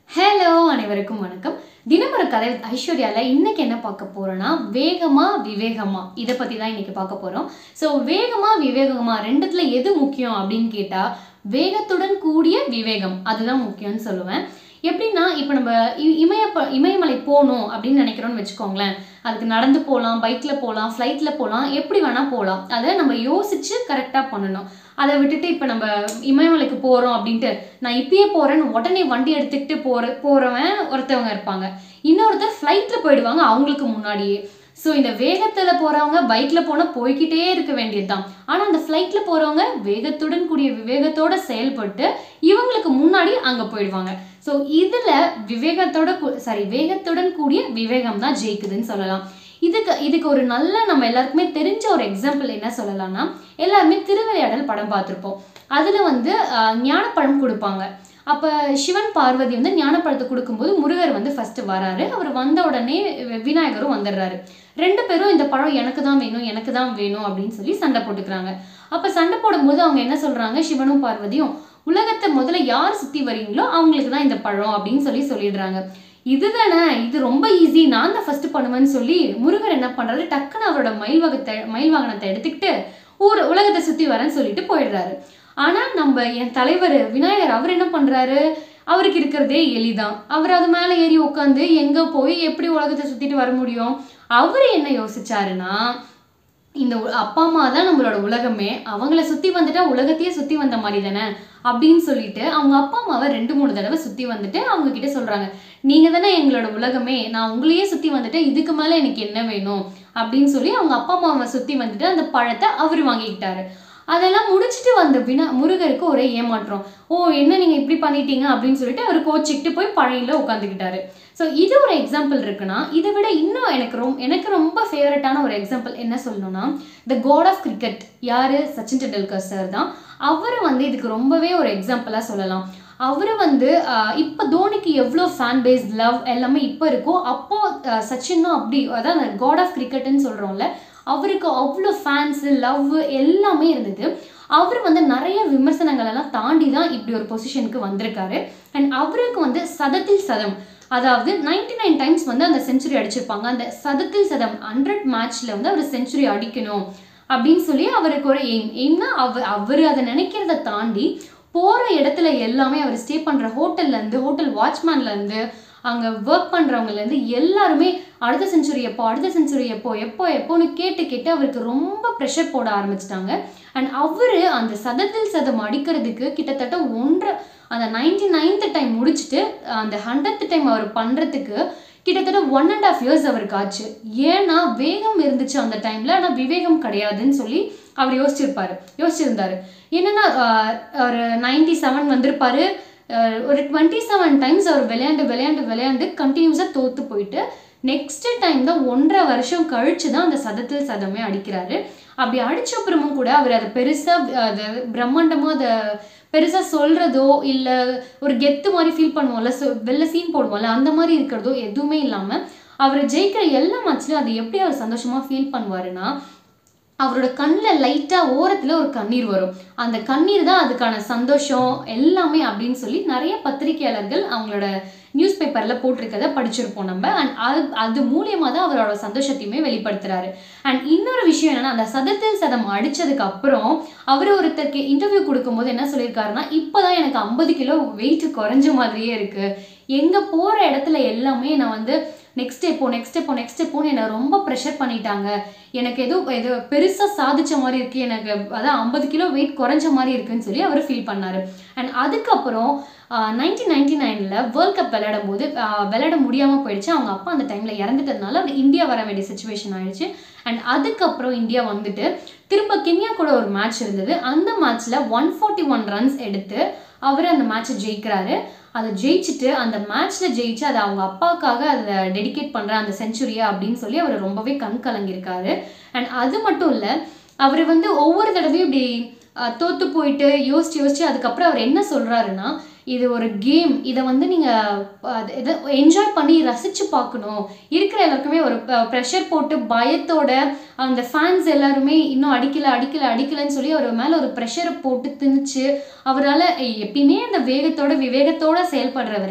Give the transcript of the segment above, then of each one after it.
hello அனைவருக்கும் வணக்கம் தினமொரு கதை with ஐஸ்வர்யால இன்னைக்கு என்ன பார்க்க போறோம்னா வேகமா விவேகமா இதை பத்தி தான் இன்னைக்கு பார்க்க போறோம் ஸோ வேகமா விவேகமா ரெண்டுத்துல எது முக்கியம் அப்படின்னு கேட்டா வேகத்துடன் கூடிய விவேகம் அதுதான் முக்கியம்னு சொல்லுவேன் எப்படின்னா இப்போ நம்ம இ- இமய ப- இமயமலை போகணும் அப்படின்னு நினைக்கிறோம்னு வச்சுக்கோங்களேன் அதுக்கு நடந்து போகலாம் பைக்கில் போகலாம் ஃப்ளைட்டில் போகலாம் எப்படி வேணால் போகலாம் அதை நம்ம யோசிச்சு கரெக்டாக பண்ணணும் அதை விட்டுட்டு இப்போ நம்ம இமயமலைக்கு போகிறோம் அப்படின்ட்டு நான் இப்பயே போகிறேன்னு உடனே வண்டி எடுத்துக்கிட்டு போகிற போகிறவன் ஒருத்தவங்க இருப்பாங்க இன்னொருத்தர் ஃப்ளைட்டில் போயிடுவாங்க அவங்களுக்கு முன்னாடியே ஸோ இந்த வேகத்தில் போகிறவங்க பைக்கில் போனால் போய்க்கிட்டே இருக்க வேண்டியதுதான் ஆனால் அந்த ஃப்ளைட்டில் போகிறவங்க வேகத்துடன் கூடிய விவேகத்தோட செயல்பட்டு இவங்களுக்கு முன்னாடி அங்கே போயிடுவாங்க ஸோ இதில் விவேகத்தோட சாரி வேகத்துடன் கூடிய விவேகம் தான் ஜெயிக்குதுன்னு சொல்லலாம் இதுக்கு இதுக்கு ஒரு நல்ல நம்ம எல்லாருக்குமே தெரிஞ்ச ஒரு எக்ஸாம்பிள் என்ன சொல்லலாம்னா எல்லாருமே திருவிளையாடல் படம் பார்த்துருப்போம் அதில் வந்து ஆஹ், ஞானப்பழம் கொடுப்பாங்க அப்போ சிவன் பார்வதி வந்து ஞானப்பழத்தை கொடுக்கும்போது முருகர் வந்து ஃபர்ஸ்ட் வராரு அவர் வந்த உடனே வி- விநாயகரும் வந்துடுறாரு ரெண்டு பேரும் இந்த பழம் எனக்கு தான் வேணும் எனக்கு தான் வேணும் அப்படின்னு சொல்லி சண்டை போட்டுக்கிறாங்க அப்போ சண்டை போடும்போது அவங்க என்ன சொல்றாங்க சிவனும் பார்வதியும் உலகத்தை முதல்ல யார் சுத்தி வரீங்களோ அவங்களுக்கு தான் இந்த பழம் அப்படின்னு சொல்லி சொல்லிடுறாங்க இதுதானே இது ரொம்ப ஈஸி நான் தான் ஃபர்ஸ்ட் பண்ணுவேன்னு சொல்லி முருகர் என்ன பண்றாரு டக்குன்னு அவரோட மயில் வகத்தை மயில் வாகனத்தை எடுத்துக்கிட்டு ஊர் உலகத்தை சுத்தி வரேன்னு சொல்லிட்டு போயிடுறாரு ஆனா நம்ம என் தலைவர் விநாயகர் அவர் என்ன பண்றாரு அவருக்கு இருக்கிறதே எலிதான் அவர் அது மேலே ஏறி உட்காந்து எங்க போய் எப்படி உலகத்தை சுத்திட்டு வர முடியும் அவர் என்ன யோசிச்சாருன்னா இந்த உ- அப்பா அம்மா தான் நம்மளோட உலகமே அவங்கள சுத்தி வந்துட்டா உலகத்தையே சுத்தி வந்த மாதிரி தானே அப்படின்னு சொல்லிட்டு அவங்க அப்பா அம்மாவை ரெண்டு மூணு தடவை சுத்தி வந்துட்டு அவங்க கிட்ட சொல்றாங்க நீங்க தானே எங்களோட உலகமே நான் உங்களையே சுத்தி வந்துட்டேன் இதுக்கு மேல எனக்கு என்ன வேணும் அப்படின்னு சொல்லி அவங்க அப்பா அம்மாவை சுத்தி வந்துட்டு அந்த பழத்தை அவர் வாங்கிக்கிட்டாரு அதெல்லாம் முடிச்சுட்டு வந்த வினா முருகருக்கு ஒரே ஏமாற்றம் ஓ என்ன நீங்க இப்படி பண்ணிட்டீங்க அப்படின்னு சொல்லிட்டு அவர் கோச்சிக்கிட்டு போய் பழையில உட்காந்துக்கிட்டாரு ஸோ இது ஒரு எக்ஸாம்பிள் இருக்குன்னா இதை விட இன்னும் எனக்கு ரொம்ப எனக்கு ரொம்ப ஃபேவரட்டான ஒரு எக்ஸாம்பிள் என்ன சொல்லணும்னா த காட் ஆஃப் கிரிக்கெட் யாரு சச்சின் டெண்டுல்கர் சார் தான் அவரை வந்து இதுக்கு ரொம்பவே ஒரு எக்ஸாம்பிளாக சொல்லலாம் அவர் வந்து ஆஹ், இப்போ தோனிக்கு எவ்வளோ ஃபேன் பேஸ் லவ் எல்லாமே இப்போ இருக்கோ அப்போ ஆஹ், சச்சினும் அப்படி அதான் காட் ஆஃப் கிரிக்கெட்னு சொல்கிறோம்ல அவருக்கு அவ்வளோ ஃபேன்ஸு லவ் எல்லாமே இருந்தது அவர் வந்து நிறைய விமர்சனங்கள் எல்லாம் தாண்டி தான் இப்படி ஒரு பொசிஷனுக்கு வந்திருக்காரு அண்ட் அவருக்கு வந்து சதத்தில் சதம் அதாவது 99 நைன் டைம்ஸ் வந்து அந்த செஞ்சுரி அடிச்சிருப்பாங்க அந்த சதத்தில் சதம் ஹண்ட்ரட் மேட்ச்ல வந்து அவர் செஞ்சுரி அடிக்கணும் அப்படின்னு சொல்லி அவருக்கு ஒரு எய்ம் எய்ம்னா அவர் அவர் அதை நினைக்கிறத தாண்டி போகிற இடத்துல எல்லாமே அவர் ஸ்டே பண்ணுற ஹோட்டல்லேருந்து ஹோட்டல் வாட்ச்மேன்லேருந்து அங்கே ஒர்க் பண்ணுறவங்கலேருந்து எல்லாருமே அடுத்த செஞ்சுரி எப்போ அடுத்த செஞ்சுரி எப்போ எப்போ எப்போன்னு கேட்டு கேட்டு அவருக்கு ரொம்ப ப்ரெஷர் போட ஆரம்பிச்சிட்டாங்க அண்ட் அவர் அந்த சதத்தில் சதம் அடிக்கிறதுக்கு கிட்டத்தட்ட ஒன்றரை அந்த நைன்டி நைன்த் டைம் முடிச்சுட்டு அந்த ஹண்ட்ரட் டைம் அவர் பண்ணுறதுக்கு கிட்டத்தட்ட ஒன் அண்ட் ஆஃப் இயர்ஸ் அவருக்கு ஆச்சு ஏன்னா வேகம் இருந்துச்சு அந்த டைமில் ஆனால் விவேகம் கிடையாதுன்னு சொல்லி அவர் யோசிச்சிருப்பாரு யோசிச்சிருந்தாரு என்னன்னா ஆஹ், ஒரு நைன்டி செவன் வந்திருப்பாரு ஆஹ், ஒரு டுவெண்ட்டி செவன் டைம்ஸ் அவர் விளையாண்டு விளையாண்டு விளையாண்டு கண்டினியூஸாக தோத்து போயிட்டு நெக்ஸ்ட் டைம் தான் ஒன்றரை வருஷம் கழிச்சு தான் அந்த சதத்தில் சதமே அடிக்கிறாரு அப்படி அடிச்ச அப்புறமும் கூட அவர் அதை பெருசாக அதை பிரம்மாண்டமாக அதை பெருசாக சொல்கிறதோ இல்லை ஒரு கெத்து மாதிரி ஃபீல் பண்ணுவோம்ல ஸோ வெளில சீன் போடுவோம்ல அந்த மாதிரி இருக்கிறதோ எதுவுமே இல்லாமல் அவர் ஜெயிக்கிற எல்லா மேட்ச்லையும் அதை எப்படி அவர் சந்தோஷமாக ஃபீல் பண்ணுவாருன்னா அவரோட கண்ணில் லைட்டாக ஓரத்தில் ஒரு கண்ணீர் வரும் அந்த கண்ணீர் தான் அதுக்கான சந்தோஷம் எல்லாமே அப்படின்னு சொல்லி நிறைய பத்திரிகையாளர்கள் அவங்களோட நியூஸ் பேப்பரில் போட்டிருக்கதை படிச்சிருப்போம் நம்ம அண்ட் அது அது மூலியமாக தான் அவரோட சந்தோஷத்தையுமே வெளிப்படுத்துறாரு அண்ட் இன்னொரு விஷயம் என்னன்னா அந்த சதத்தில் சதம் அடிச்சதுக்கு அப்புறம் அவர் ஒருத்தருக்கு இன்டர்வியூ கொடுக்கும்போது என்ன சொல்லியிருக்காருன்னா இப்போதான் எனக்கு ஐம்பது கிலோ வெயிட் குறைஞ்ச மாதிரியே இருக்கு எங்க போற இடத்துல எல்லாமே நான் வந்து நெக்ஸ்ட் எப்போ நெக்ஸ்ட் எப்போ நெக்ஸ்ட் எப்போன்னு என்னை ரொம்ப ப்ரெஷர் பண்ணிட்டாங்க எனக்கு ஏதோ ஏதோ பெருசாக சாதிச்ச மாதிரி இருக்கு எனக்கு அதான் ஐம்பது கிலோ வெயிட் குறைஞ்ச மாதிரி இருக்குன்னு சொல்லி அவர் ஃபீல் பண்ணாரு அண்ட் அதுக்கப்புறம் நைன்டீன் நைன்டி நைனில் வேர்ல்ட் கப் விளையாடும் போது ஆஹ், விளையாட முடியாமல் போயிடுச்சு அவங்க அப்பா அந்த டைமில் இறந்துட்டதுனால அவர் இந்தியா வர வேண்டிய சுச்சுவேஷன் ஆயிடுச்சு அண்ட் அதுக்கப்புறம் இந்தியா வந்துட்டு திரும்ப கென்யா கூட ஒரு மேட்ச் இருந்தது அந்த மேட்ச்சில் ஒன் ஃபார்ட்டி ஒன் ரன்ஸ் எடுத்து அவர் அந்த மேட்ச்சை ஜெயிக்கிறாரு அதை ஜெயிச்சுட்டு அந்த மேட்ச்சில் ஜெயிச்சு அதை அவங்க அப்பாவுக்காக அதை டெடிகேட் பண்ணுற அந்த செஞ்சுரியா அப்படின்னு சொல்லி அவர் ரொம்பவே கண் கலங்கியிருக்காரு அண்ட் அது மட்டும் இல்லை அவர் வந்து ஒவ்வொரு தடவையும் இப்படி அஹ், தோத்து போயிட்டு யோசிச்சு யோசிச்சு அதுக்கப்புறம் அவர் என்ன சொல்றாருன்னா இது ஒரு கேம் இதை வந்து நீங்கள் இதை என்ஜாய் பண்ணி ரசித்து பார்க்கணும் இருக்கிற எல்லாருக்குமே ஒரு ப்ரெஷர் போட்டு பயத்தோட அந்த ஃபேன்ஸ் எல்லாருமே இன்னும் அடிக்கல அடிக்கல அடிக்கலன்னு சொல்லி அவர் மேலே ஒரு ப்ரெஷரை போட்டு திணிச்சு அவரால் எப்பயுமே அந்த வேகத்தோட விவேகத்தோட செயல்படுறவர்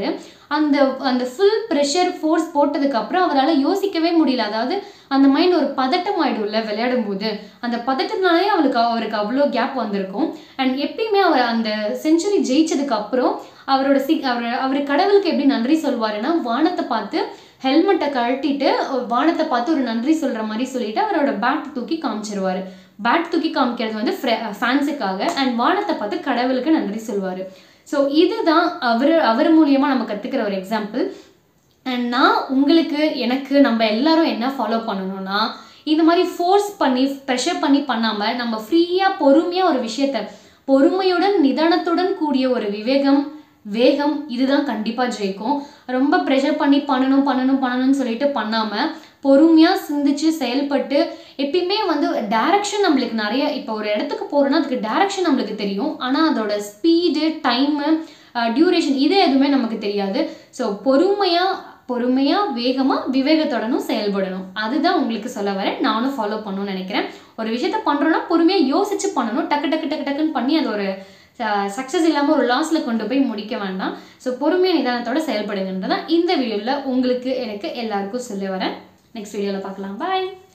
அந்த அந்த ஃபுல் ப்ரெஷர் ஃபோர்ஸ் போட்டதுக்கப்புறம் அவரால் யோசிக்கவே முடியல அதாவது அந்த மைண்ட் ஒரு பதட்டம் ஆயிடும்ல விளையாடும் போது அந்த பதட்டத்தினாலே அவளுக்கு அவருக்கு அவ்வளோ கேப் வந்திருக்கும் அண்ட் எப்பயுமே அவர் அந்த செஞ்சுரி ஜெயிச்சதுக்கு அப்புறம் அவரோட சி அவர் அவர் கடவுளுக்கு எப்படி நன்றி சொல்வாருன்னா வானத்தை பார்த்து ஹெல்மெட்டை கழட்டிட்டு வானத்தை பார்த்து ஒரு நன்றி சொல்கிற மாதிரி சொல்லிட்டு அவரோட பேட் தூக்கி காமிச்சிருவாரு பேட் தூக்கி காமிக்கிறது வந்து ஃபேன்ஸுக்காக அண்ட் வானத்தை பார்த்து கடவுளுக்கு நன்றி சொல்வார் ஸோ இதுதான் அவர் அவர் மூலியமாக நம்ம கற்றுக்கிற ஒரு எக்ஸாம்பிள் அண்ட் நான் உங்களுக்கு எனக்கு நம்ம எல்லாரும் என்ன ஃபாலோ பண்ணணும்னா இந்த மாதிரி ஃபோர்ஸ் பண்ணி ப்ரெஷர் பண்ணி பண்ணாமல் நம்ம ஃப்ரீயாக பொறுமையாக ஒரு விஷயத்த பொறுமையுடன் நிதானத்துடன் கூடிய ஒரு விவேகம் வேகம் இதுதான் கண்டிப்பாக ஜெயிக்கும் ரொம்ப ப்ரெஷர் பண்ணி பண்ணணும் பண்ணணும் பண்ணணும்னு சொல்லிட்டு பண்ணாமல் பொறுமையாக சிந்திச்சு செயல்பட்டு எப்பயுமே வந்து டைரக்ஷன் நம்மளுக்கு நிறைய இப்போ ஒரு இடத்துக்கு போகிறோன்னா அதுக்கு டைரக்ஷன் நம்மளுக்கு தெரியும் ஆனால் அதோட ஸ்பீடு டைமு டியூரேஷன் இது எதுவுமே நமக்கு தெரியாது ஸோ பொறுமையாக பொறுமையாக வேகமாக விவேகத்துடனும் செயல்படணும் அதுதான் உங்களுக்கு சொல்ல வரேன் நானும் ஃபாலோ பண்ணணும்னு நினைக்கிறேன் ஒரு விஷயத்த பண்ணுறோன்னா பொறுமையாக யோசிச்சு பண்ணணும் டக்கு டக்கு டக்கு டக்குன்னு பண்ணி அது ஒரு சக்ஸஸ் இல்லாமல் ஒரு லாஸில் கொண்டு போய் முடிக்க வேண்டாம் ஸோ பொறுமையாக நிதானத்தோட செயல்படுங்கன்றதான் இந்த வீடியோவில் உங்களுக்கு எனக்கு எல்லாருக்கும் சொல்ல வரேன் நெக்ஸ்ட் வீடியோவில் பார்க்கலாம் பாய்